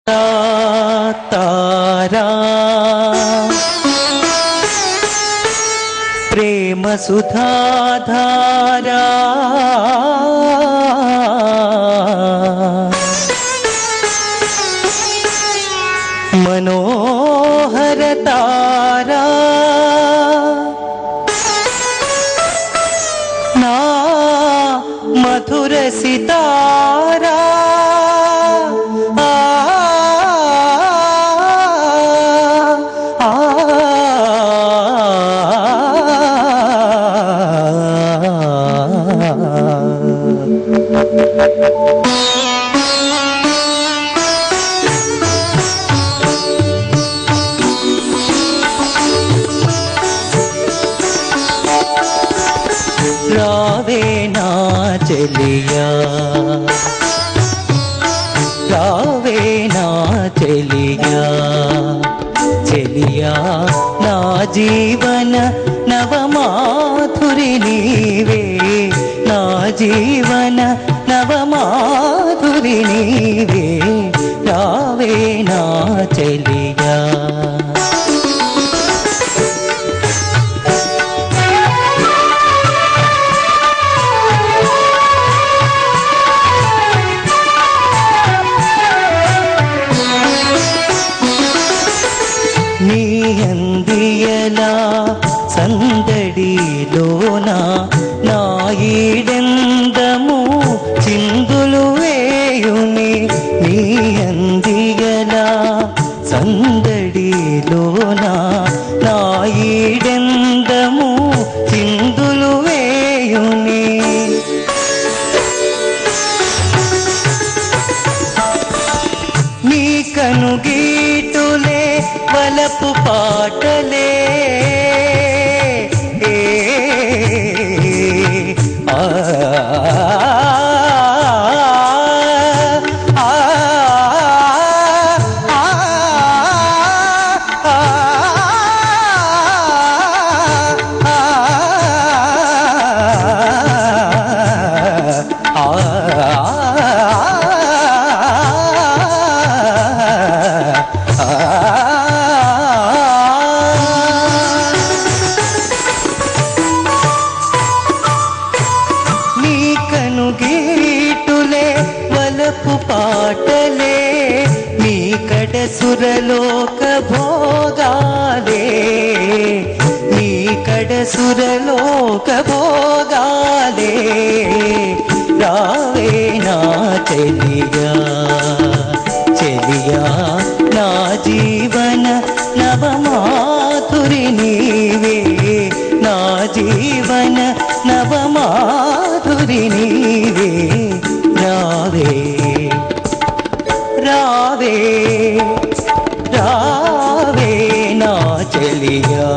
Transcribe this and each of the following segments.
తారా ప్రేమ సుధాధారా మనోహర తారా నా మధుర సితారా ఆ, ఆ, రావే నా చెలియా రావే నా చెలియా చెలియా నా జీవన నవమాధురి నీవే నా జీవన నవమాధురి నీవే రావే నా చెలియా నీ అందియలా సందడిలోన నా ఈడెందము చిందులు వేయుని నీ అందియలా సందడిలోన నా ఈడెందము చిందులు వేయుని నీ కను గీటులే వలపు పాటలే ఏ, ఆ, ఆ, ఆ, నీ కను గీటులే వలపు పాటలే నీ కడ సురలోక భోగాలే నీ కడ సురలోక భోగాలే రావే నా చెలియా చెలియా నా జీవన నవమాధురి నీవే నా జీవన నవమాధురి నీవే రావే రావే రావే నా చెలియా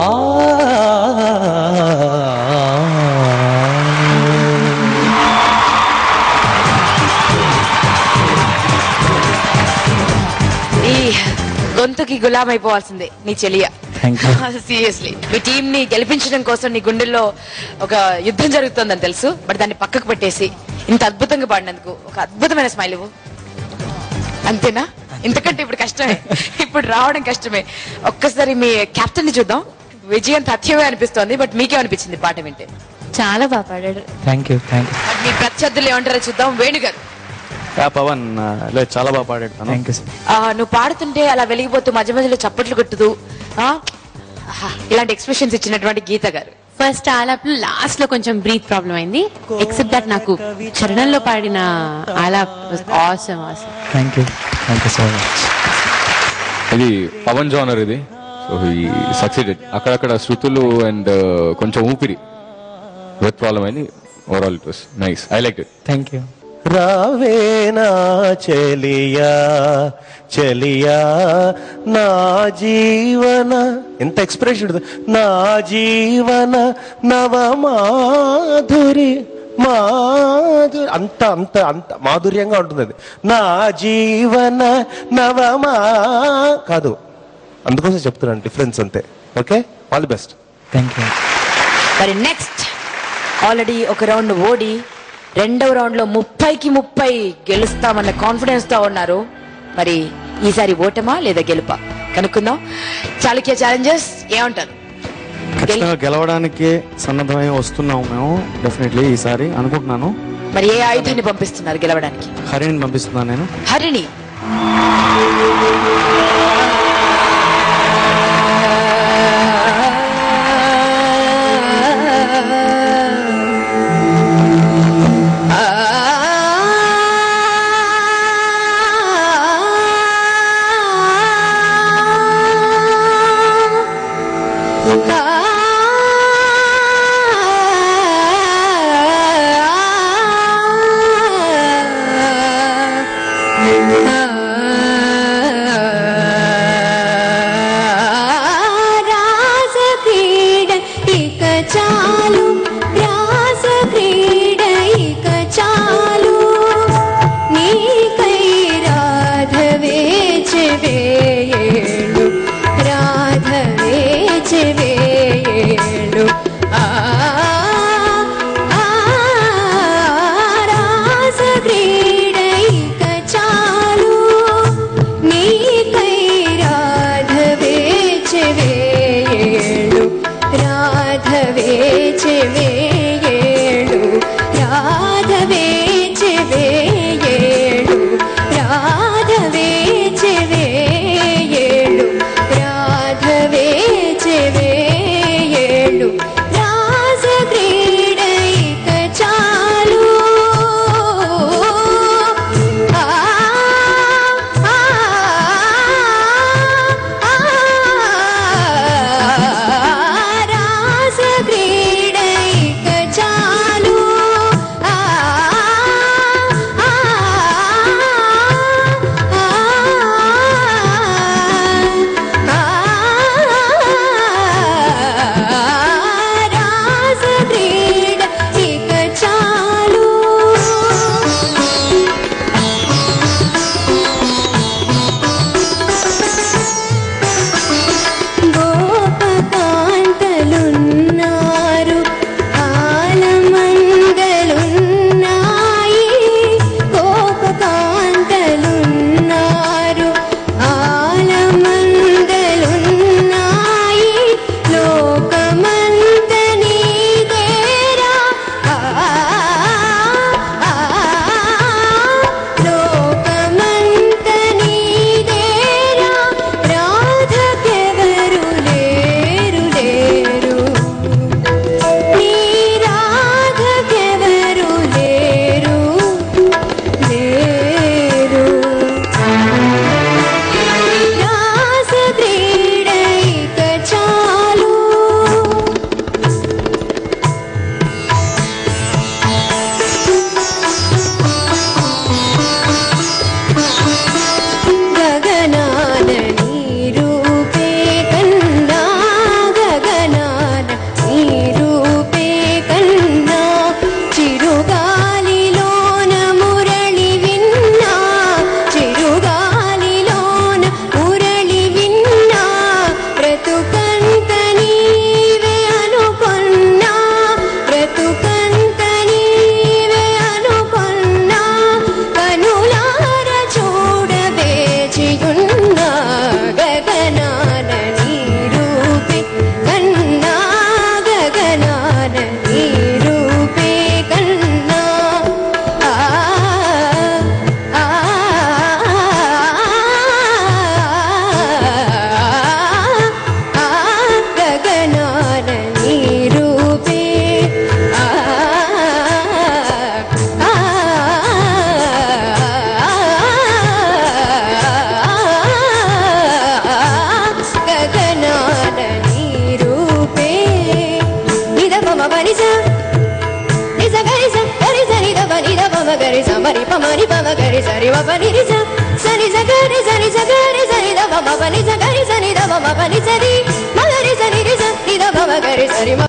ఈ గొంతుకి గులాం అయిపోవాల్సిందే నీ చెలియ Thank you. సీరియస్లీ మీ టీం ని గెలిపించడం కోసం నీ గుండెల్లో ఒక యుద్ధం జరుగుతుందని తెలుసు బట్ దాన్ని పక్కకు పెట్టేసి ఇంత అద్భుతంగా పాడినందుకు ఒక అద్భుతమైన స్మైల్ ఇవ్వు అంతేనా ఇంతకంటే ఇప్పుడు కష్టమే ఇప్పుడు రావడం కష్టమే ఒక్కసారి మీ కెప్టెన్ ని చూద్దాం విజయం తథ్యమే అనిపిస్తోంది బట్ మీకే అనిపించింది పాట వింటే చాలా బాగా పాడాడు thank you thank you but మీ ప్రత్యర్థులు ఏమంటారో చూద్దాం వేణుగారు యా పవన్ ఆ, లేదు చాలా బాగా పాడాడు తను. థ్యాంక్ యూ సార్ ఆ, నువ్వు పాడుతుంటే అలా వెలిగిపోతూ మధ్య మధ్యలో చప్పట్లు కొట్టుతూ ఆ, ఆహా, ఇలాంటి ఎక్స్ప్రెషన్స్ ఇచ్చినటువంటి గీత గారు ఫస్ట్ ఆలాప్ లాస్ట్ లో కొంచెం బ్రీత్ ప్రాబ్లం అయింది ఎక్సెప్ట్ దట్ నాకు చరణంలో పాడిన ఆలాప్ awesome awesome thank you thank you so much ఇది పవన్ జానర్ ఇది సో ఈ సక్సీడెడ్ అక్కడక్కడ శృతులు అండ్ కొంచెం ఊపిరి బ్రెత్ ప్రాబ్లం అయింది overall it was nice I like it thank you రావేనా చెలియా చెలియా నా జీవన ఎంత ఎక్స్ప్రెషన్ నా జీవన నవమాధురి మాధురి అంత అంత అంత మాధుర్యంగా ఉంటుంది అది నా జీవన నవమా కాదు అందుకోసం చెప్తున్నాను డిఫరెన్స్ అంతే okay all the best thank you మరి నెక్స్ట్ ఆల్రెడీ ఒక రౌండ్ ఓడి రెండవ రౌండ్ లో ముప్పైకి ముప్పై గెలుస్తామన్న కాన్ఫిడెన్స్ తో ఉన్నారు మరి ఈసారి ఓటమా లేదా గెలుపా కనుక్కుందాం చాళుక్య ఛాలెంజర్స్ ఏమంటారు ఖచ్చితంగా గెలవడానికి సన్నద్ధమై వస్తున్నాము మేము డెఫినెట్లీ ఈసారి అనుకుంటున్నాను మరి ఏ ఆయుధాన్ని పంపిస్తున్నారు గెలవడానికి హరిని పంపిస్తున్నాను నేను హరిణి రాస క్రీడ ఇక చాలు రాస క్రీడ ఇక చాలు నీకై రాధవే చెవేయేళ్ళు రాధవే చెవేయేళ్ళు ఆ ఆ, రాస క్రీడ ఇక చాలు నీకై రాధవే చెవేయేళ్ళు రాధవే చెవేయేళ్ళు రాధవే చెవేయేళ్ళు రాధవే చెవేయేళ్ళు రాధవే చెవేయేళ్ళు రాస క్రీడ ఇక చాలు ఆ ఆ రాస క్రీడ ఇక చాలు ఆ రాస క్రీడ ఇక చాలు గోపకాంతలున్నారు ఆలమందలున్నాయి గోపకాంతలున్నారు ఆలమందలున్నాయి లోకమంత నీదేరా ఆ ఆ లోకమంత నీదేరా రాధకెవరు లేరు లేరు నీ రాధకెవరు లేరు లేరు రాస క్రీడ ఇక చాలు గగనాన నీరూపే కన్నా గగనాన నీరూపే కన్నా చిరుగాలిలోన మురళి విన్నా చిరుగాలిలోన మురళి విన్నా బ్రతుకంత నీవే అనుకున్నా బ్రతుకంత నీవే అనుకున్నా కనులార చూడవేచియున్నా గగనాన నీరూపే కన్నా గగనాన నీరూపే కన్నా ఆ ఆ ఆ గగనాన నీరూపే ఆ ఆ గగనాన నీరూపే నిదపమ బనిస నిజ గరిస గరిస నిదప నిదపమ గరిస మరి పమని పమ గరిస రి పమ నిరిస సని స గరి సని స గరి సని దపమ పని స గరి సని దపమ పని సరి మగరి సని రిస నిదపమ గరి సరి మ